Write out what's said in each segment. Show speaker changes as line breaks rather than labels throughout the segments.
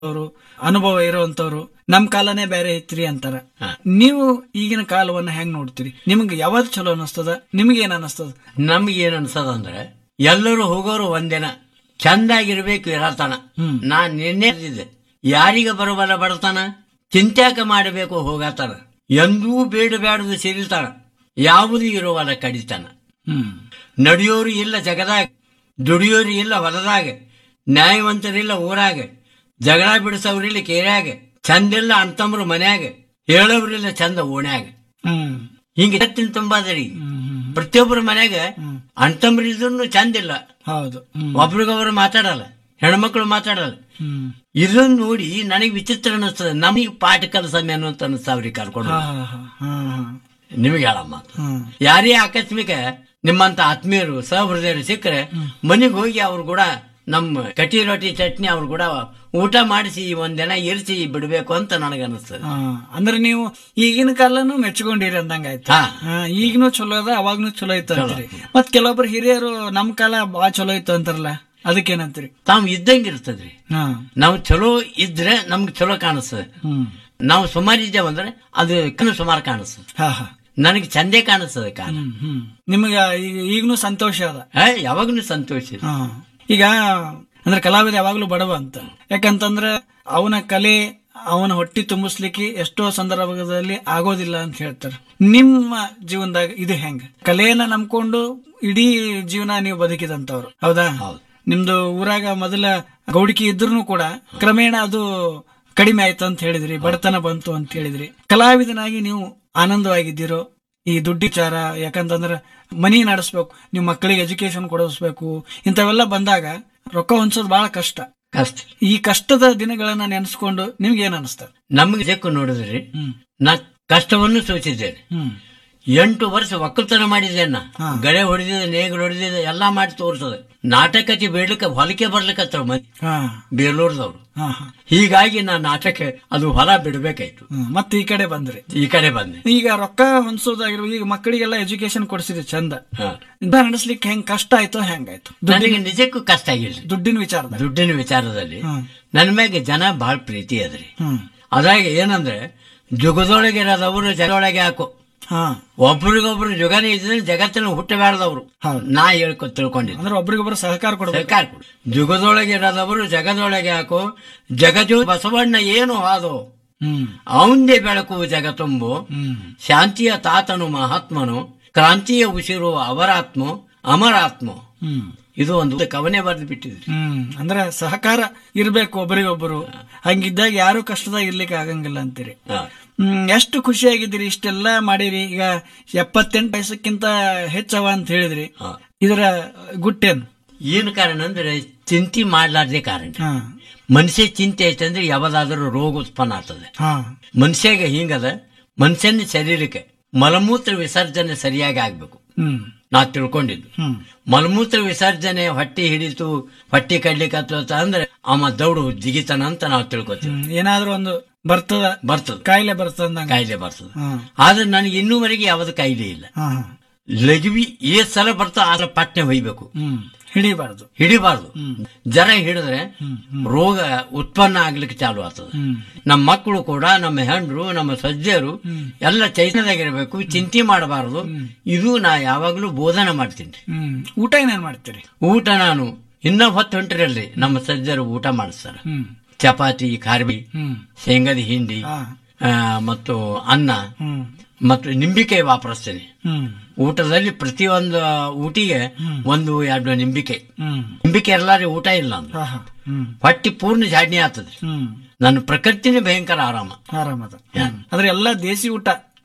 ಅವರು ಅನುಭವ ಇರುವಂತವ್ರು ನಮ್ ಕಾಲನೇ ಬೇರೆ ಐತ್ರಿ ಅಂತಾರ
ಹಾ.
ನೀವು ಈಗಿನ ಕಾಲವನ್ನ ಹೆಂಗ್ ನೋಡ್ತೀರಿ ನಿಮ್ಗೆ ಯಾವ್ದು ಚಲೋ ಅನಿಸ್ತದ ನಿಮ್ಗೆ ಏನ್ ಅನಿಸ್ತದ
ನಮ್ಗೆ ಏನ್ ಅನ್ಸದಂದ್ರೆ ಎಲ್ಲರೂ ಹೋಗೋರು ಒಂದಿನ ಚಂದಾಗಿರ್ಬೇಕು ಇರತನ
ಹ್ಮ್.
ನಾನ್ ನಿನ್ನೆ ಹೇಳ್ತಿದ್ದೆ ಯಾರಿಗ ಬರಬಲ್ಲ ಬಡತನ ಚಿಂತ್ಯಾಕ ಮಾಡಬೇಕು ಹೋಗತನ ಎಂದೂ ಬೇಡ ಬೇಡದು ಸಿರಿತಾನ ಯಾವುದು ಇರುವಲ್ಲ ಕಡಿತನ
ಹ್ಮ್
ನಡೆಯೋರು ಇಲ್ಲ ಜಗದಾಗ ದುಡಿಯೋರು ಇಲ್ಲ ಹೊಲದಾಗ ನ್ಯಾಯವಂತರಿಲ್ಲ ಊರಾಗ ಜಗಳ ಬಿಡಿಸೋರಿಲ್ಲ ಕೇರ್ಯಾಗ ಚಂದಿಲ್ಲ ಅಂತಮ್ರು ಮನ್ಯಾಗ ಹೇಳೋರಿಲ್ಲ ಚಂದ ಓಣ್ಯಾಗ
ಹ್ಮ್
ಹಿಂಗ ಎತ್ತಿನ ತುಂಬಾದ್ರಿ
ಹ್ಮ್ ಹ್ಮ್.
ಪ್ರತಿಯೊಬ್ಬರ ಮನ್ಯಾಗ ಅಂತಮ್ರಿದ್ರು ಚಂದಿಲ್ಲ
ಹೌದು ಹ್ಮ್
ಒಬ್ರಿಗೊಬ್ರು ಮಾತಾಡಲ್ಲ ಹೆಣ್ಮಕ್ಳು ಮಾತಾಡಲ್ಲ
ಹ್ಮ್
ಇದನ್ನ ನೋಡಿ ನನಗೆ ವಿಚಿತ್ರ ಅನಿಸ್ತದೆ ನಮಗೆ ಪಾಠ ಕಲಸಮೆ ಅನ್ನುವಂತ ಅನಿಸ್ತಾವ್ರಿ ಕರ್ಕೊಂಡು
ಹಾ ಹಾ ಹಾ ಹಾ ಹಾ
ನಿಮಗೆ ಹೇಳಮ್ಮ
ಹ್ಮ್
ಯಾರೇ ಆಕಸ್ಮಿಕ ನಿಮ್ಮಂತ ಆತ್ಮೀಯರು ಸಹೃದಯರು ಸಿಕ್ಕರೆ ಮನೆಗೆ ಹೋಗಿ ಅವ್ರು ಕೂಡ ನಮ್ಮ ಕಟಿ ರೊಟ್ಟಿ ಚಟ್ನಿ ಅವ್ರು ಕೂಡ ಊಟ ಮಾಡಿಸಿ ಒಂದಿನ ಇರಿಸಿ ಬಿಡ್ಬೇಕು ಅಂತ ನನಗನ್ನಿಸ್ತದೆ
ಹಾ ಅಂದ್ರೆ ನೀವು ಈಗಿನ ಕಾಲನು ಮೆಚ್ಕೊಂಡಿರಿ ಅಂದಂಗ ಆಯ್ತು
ಹಾ.
ಈಗಿನೂ ಚಲೋ ಅದ ಅವಾಗ್ನು ಚಲೋ ಇತ್ತು ಅಂತೀರಿ ಮತ್ ಕೆಲವೊಬ್ರು ಹಿರಿಯರು ನಮ್ ಕಾಲ ಬಾ ಚಲೋ ಇತ್ತು ಅಂತಾರಲ್ಲ ಅದಕ್ಕೇನಂತೀರಿ
ತಾವು ಇದ್ದಂಗೆ ಇರ್ತದ್ರಿ
ಹಾ
ನಾವು ಚಲೋ ಇದ್ರೆ ನಮ್ಗೆ ಚಲೋ ಕಾಣಿಸ್ತದೆ
ಹ್ಮ್
ನಾವು ಸುಮಾರು ಇದ್ದೇವಂದ್ರೆ ಅದು ಕಣ್ಣು ಸುಮಾರು ಕಾಣಿಸ್ತದೆ
ಹಾ ಹಾ
ನನಗೆ ಚಂದೇ ಕಾಣಿಸ್ತದೆ ಕಾಲ
ಹ್ಮ್ ಹ್ಮ್ ನಿಮ್ಗ ಈಗ ಈಗನು ಸಂತೋಷ ಅದ
ಏ, ಯಾವಾಗ್ಲೂ ಸಂತೋಷ ಇದೆ.
ಹಾ ಈಗ ಅಂದ್ರೆ ಕಲಾವಿದ ಯಾವಾಗ್ಲೂ ಬಡವ ಅಂತ ಯಾಕಂತಂದ್ರ ಅವನ ಕಲೆ ಅವನ ಹೊಟ್ಟಿ ತುಂಬಿಸ್ಲಿಕ್ಕೆ ಎಷ್ಟೋ ಸಂದರ್ಭದಲ್ಲಿ ಆಗೋದಿಲ್ಲ ಅಂತ ಹೇಳ್ತಾರೆ ನಿಮ್ಮ ಜೀವನದಾಗ ಇದು ಹೆಂಗ ಕಲೆಯನ್ನ ನಂಬ್ಕೊಂಡು ಇಡೀ ಜೀವನ ನೀವು ಬದುಕಿದಂತವ್ರು ಹೌದಾ
ಹೌದು.
ನಿಮ್ದು ಊರಾಗ ಮೊದಲ ಗೌಡಿಕೆ ಇದ್ರೂ ಕೂಡ ಕ್ರಮೇಣ ಅದು ಕಡಿಮೆ ಆಯ್ತು ಅಂತ ಹೇಳಿದ್ರಿ ಬಡತನ ಬಂತು ಅಂತ ಹೇಳಿದ್ರಿ ಕಲಾವಿದನಾಗಿ ನೀವು ಆನಂದವಾಗಿದ್ದೀರೋ ಈ ದುಡ್ಡು ವಿಚಾರ ಯಾಕಂತಂದ್ರ ಮನಿ ನಡೆಸ್ಬೇಕು ನಿಮ್ಮ ಮಕ್ಕಳಿಗೆ ಎಜುಕೇಶನ್ ಕೊಡಿಸ್ಬೇಕು ಇಂಥವೆಲ್ಲ ಬಂದಾಗ ರೊಕ್ಕ ಹೊಂದೋದು ಬಹಳ ಕಷ್ಟ
ಕಷ್ಟ
ಈ ಕಷ್ಟದ ದಿನಗಳನ್ನ ನೆನೆಸ್ಕೊಂಡು ನಿಮ್ಗೆ ಏನ್ ಅನಿಸ್ತದೆ
ನಮಗೆ ಜಕ್ಕು ನೋಡಿದ್ರಿ
ಹ್ಮ್
ನಾ ಕಷ್ಟವನ್ನು ಸೂಚಿದ್ದೇನೆ
ಹ್ಮ್
ಎಂಟು ವರ್ಷ ಒಕ್ಕಲ್ತನ ಮಾಡಿದ್ದೇನೆ ನಾ
ಹಾ.
ಗಳೆ ಹೊಡೆದಿದೆ ನೇಗಿಲು ಹೊಡೆದಿದೆ ಎಲ್ಲಾ ಮಾಡಿ ತೋರಿಸದೆ ನಾಟಕಕ್ಕೆ ಬೇಡ್ಲಿಕ್ಕೆ ಹೊಲಕ್ಕೆ ಬರ್ಲಿಕ್ಕತ್ತವ ಮಂದಿ
ಹಾ
ಬೇಲೂರ್ದವ್ರು
ಹಾ ಹಾ
ಹೀಗಾಗಿ ನಾ ನಾಟಕ ಅದು ಹೊಲ ಬಿಡ್ಬೇಕಾಯ್ತು
ಹ್ಮ್. ಮತ್ತೆ ಈ ಕಡೆ ಬಂದ್ರಿ
ಈ ಕಡೆ ಬಂದೆ
ಈಗ ರೊಕ್ಕ ಹೊಂದಸೋದಾಗಿರ್ಬೋದು ಈಗ ಮಕ್ಕಳಿಗೆಲ್ಲ ಎಜುಕೇಶನ್ ಕೊಡಿಸಿದ್ರಿ ಚಂದ
ಹಾ.
ಇಂಥ ನಡೆಸ್ಲಿಕ್ಕೆ ಹೆಂಗ್ ಕಷ್ಟ ಆಯ್ತೋ ಹೆಂಗಾಯ್ತು
ನನಗೆ ನಿಜಕ್ಕೂ ಕಷ್ಟ ಆಗಿಲ್ಲ
ದುಡ್ಡಿನ ವಿಚಾರದಾಗ
ದುಡ್ಡಿನ ವಿಚಾರದಲ್ಲಿ
ಹ್ಮ್.
ನನ್ನ ಮ್ಯಾಗೆ ಜನ ಬಹಳ ಪ್ರೀತಿ ಅದ್ರಿ
ಹ್ಮ್
ಅದ್ರಾಗ ಏನಂದ್ರೆ ಜುಗದೊಳಗೆ ಇರೋದವರು ಜಗದೊಳಗೆ ಹಾಕು
ಹಾ
ಒಬ್ರಿಗೊಬ್ರು ಜುಗನೇ ಇದ್ರೆ ಜಗತ್ತಿನ ಹುಟ್ಟಬೇಡದವ್ರು
ಹೌದು.
ನಾ ಹೇಳ್ಕೊ ತಿಳ್ಕೊಂಡಿದ್ದೆ
ಅಂದ್ರೆ ಒಬ್ರಿಗೊಬ್ರು ಸಹಕಾರ ಕೊಡ್ಬೇಕು
ಸರ್ಕಾರ ಕೊಡು. ಜುಗದೊಳಗೆ ಇರೋದವರು ಜಗದೊಳಗೆ ಹಾಕು ಜಗಜೋ ಬಸವಣ್ಣ ಏನು ಹಾದು
ಹ್ಮ್
ಅವಂದೇ ಬೆಳಕು ಜಗತ್ತುಂಬು
ಹ್ಮ್
ಶಾಂತಿಯ ತಾತನು ಮಹಾತ್ಮನು ಕ್ರಾಂತಿಯ ಉಸಿರು ಅವರಾತ್ಮ ಅಮರಾತ್ಮ
ಹ್ಮ್
ಇದು ಒಂದು ಕವನೆ ಬರೆದು ಬಿಟ್ಟಿದ್ರಿ
ಹ್ಮ್ ಅಂದ್ರೆ ಸಹಕಾರ ಇರ್ಬೇಕು ಒಬ್ರಿಗೊಬ್ಬರು ಹಂಗಿದ್ದಾಗ ಯಾರು ಕಷ್ಟದಾಗ ಇರ್ಲಿಕ್ಕೆ ಆಗಂಗಿಲ್ಲ ಅಂತೀರಿ
ಹಾ.
ಹ್ಮ್ ಎಷ್ಟು ಖುಷಿಯಾಗಿದ್ದೀರಿ ಇಷ್ಟೆಲ್ಲ ಮಾಡಿರಿ ಈಗ ಎಪ್ಪತ್ತೆಂಟು ವಯಸ್ಸಕ್ಕಿಂತ ಹೆಚ್ಚವ ಅಂತ ಹೇಳಿದ್ರಿ
ಹಾ.
ಇದರ ಗುಟ್ಟೇನು
ಏನು ಕಾರಣ ಅಂದ್ರೆ ಚಿಂತೆ ಮಾಡ್ಲಾರ್ದೆ ಕಾರಣ
ಹಾ
ಮನುಷ್ಯ ಚಿಂತೆ ಐತಂದ್ರೆ ಯಾವ್ದಾದ್ರೂ ರೋಗ ಉತ್ಪನ್ನ ಆಗ್ತದೆ
ಹಾ
ಮನುಷ್ಯಗೆ ಹಿಂಗದ ಮನುಷ್ಯನ ಶರೀರಕ್ಕೆ ಮಲಮೂತ್ರ ವಿಸರ್ಜನೆ ಸರಿಯಾಗಿ ಆಗ್ಬೇಕು
ಹ್ಮ್
ನಾ ತಿಳ್ಕೊಂಡಿದ್ದು
ಹ್ಮ್
ಮಲಮೂತ್ರ ವಿಸರ್ಜನೆ ಹೊಟ್ಟಿ ಹಿಡಿತು ಹೊಟ್ಟಿ ಕಡ್ಲಿಕ್ಕೆ ಹತ್ತುತ್ತ ಅಂದ್ರೆ ಅವ ದೌಡು ಜಿಗಿತಾನ ಅಂತ ನಾವು ತಿಳ್ಕೊತೀವಿ
ಹ್ಮ್ ಏನಾದ್ರೂ ಒಂದು ಬರ್ತದ
ಬರ್ತದ
ಕಾಯಿಲೆ ಬರ್ತದ ಅಂದಂಗ
ಕಾಯಿಲೆ ಬರ್ತದ
ಹಾ
ಆದ್ರೆ ನನಗೆ ಇನ್ನೂವರೆಗೆ ಯಾವ್ದು ಕಾಯಿಲೆ ಇಲ್ಲ
ಹಾ ಹಾ.
ಲಘುವಿ ಏತ್ ಸಲ ಬರ್ತಾ ಆದ್ರೆ ಪಟ್ನೆ ಹೊಯ್ಬೇಕು
ಹ್ಮ್ ಹಿಡಿಬಾರ್ದು
ಹಿಡಿಬಾರ್ದು ಜರ ಹಿಡಿದ್ರೆ ರೋಗ ಉತ್ಪನ್ನ ಆಗ್ಲಿಕ್ಕೆ ಚಾಲು ಆಗ್ತದೆ
ಹ್ಮ್
ನಮ್ಮ ಮಕ್ಕಳು ಕೂಡ ನಮ್ಮ ಹೆಂಡ್ರು ನಮ್ಮ ಸಜ್ಜರು ಎಲ್ಲ ಚೈತನ್ಯದಾಗಿರ್ಬೇಕು ಚಿಂತೆ ಮಾಡಬಾರದು ಇದು ನಾ ಯಾವಾಗ್ಲೂ ಬೋಧನೆ ಮಾಡ್ತೀನಿ
ಹ್ಮ್ ಊಟ ಏನೇನ್ ಮಾಡ್ತೀರಿ
ಊಟ ನಾನು ಇನ್ನ ಹೊತ್ತು ಹೊಂಟಿರಲ್ರಿ ನಮ್ಮ ಸಜ್ಜರು ಊಟ ಮಾಡಿಸ್ತಾರ
ಹ್ಮ್
ಚಪಾತಿ ಖಾರ್ಬಿ
ಹ್ಮ್
ಶೇಂಗದ ಹಿಂಡಿ
ಹಾ
ಆ, ಮತ್ತು ಅನ್ನ
ಹ್ಮ್
ಮತ್ತು ನಿಂಬಿಕಾಯಿ ವಾಪರಿಸ್ತೇನೆ
ಹ್ಮ್
ಊಟದಲ್ಲಿ ಪ್ರತಿಯೊಂದು ಊಟಿಗೆ ಒಂದು ಎರಡು ನಿಂಬಿಕಾಯಿ
ಹ್ಮ್
ನಿಂಬಿಕೆ ಎಲ್ಲಾರಿ ಊಟ ಇಲ್ಲ ಅಂದ್ರೆ
ಹಾ ಹಾ ಹ್ಮ್
ಹೊಟ್ಟಿ ಪೂರ್ಣ ಜಾಡ್ನಿ ಆಗ್ತದ್ರಿ
ಹ್ಮ್
ನನ್ನ ಪ್ರಕೃತಿನೇ ಭಯಂಕರ ಆರಾಮ
ಆರಾಮದ ಆದ್ರೆ ಎಲ್ಲಾ ದೇಸಿ ಊಟ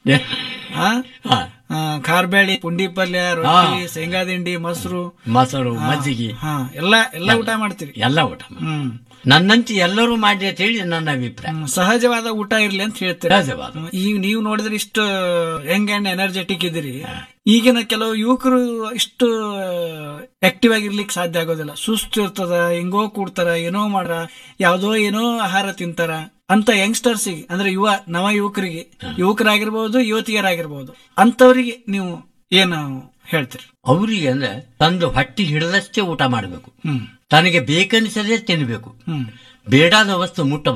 ಹಾ
ಹಾ.
ಆ, ಖಾರ್ಬೇಳಿ ಪುಂಡಿ ಪಲ್ಯ ರೊಟ್ಟಿ ಶೇಂಗಾ ದಿಂಡಿ ಮೊಸರು
ಮೊಸರು ಮಜ್ಜಿಗೆ
ಹಾ ಎಲ್ಲಾ ಎಲ್ಲಾ ಊಟ ಮಾಡ್ತೀರಿ
ಎಲ್ಲ ಊಟ ಮಾಡಿ.
ಹ್ಮ್
ನನ್ನಂತೆ ಎಲ್ಲರೂ ಮಾಡಿ ಅಂತ ಹೇಳಿ ನನ್ನ ಅಭಿಪ್ರಾಯ
ಹ್ಮ್, ಸಹಜವಾದ ಊಟ ಇರ್ಲಿ ಅಂತ ಹೇಳ್ತೀರಿ
ಸಹಜವಾದ.
ಹ್ಮ್, ಈಗ ನೀವು ನೋಡಿದ್ರೆ ಇಷ್ಟು ಯಂಗ್ ಅಂಡ್ ಎನರ್ಜೆಟಿಕ್ ಇದ್ದೀರಿ ಈಗಿನ ಕೆಲವು ಯುವಕರು ಇಷ್ಟು ಆಕ್ಟಿವ್ ಆಗಿರ್ಲಿಕ್ಕೆ ಸಾಧ್ಯ ಆಗೋದಿಲ್ಲ ಸುಸ್ತು ಇರ್ತದ ಹೆಂಗೋ ಕೂಡ್ತಾರ ಏನೋ ಮಾಡ್ರ ಯಾವ್ದೋ ಏನೋ ಆಹಾರ ತಿಂತಾರ ಅಂತ ಯಂಗ್ಸ್ಟರ್ಸಿಗೆ ಅಂದ್ರೆ ಯುವ ನವ ಯುವಕರಿಗೆ ಯುವಕರಾಗಿರ್ಬಹುದು ಯುವತಿಯರಾಗಿರ್ಬಹುದು ಅಂತವರಿಗೆ ನೀವು ಏನು ಹೇಳ್ತೀರಿ
ಅವರಿಗೆ ಅಂದ್ರೆ ತಂದು ಹೊಟ್ಟಿ ಹಿಡಿದಷ್ಟೇ ಊಟ ಮಾಡಬೇಕು
ಹ್ಮ್
ತನಗೆ ಬೇಕನ್ನಿಸದೇ ತಿನ್ನಬೇಕು
ಹ್ಮ್
ಬೇಡಾದ ವಸ್ತು ಮುಟ್ಟ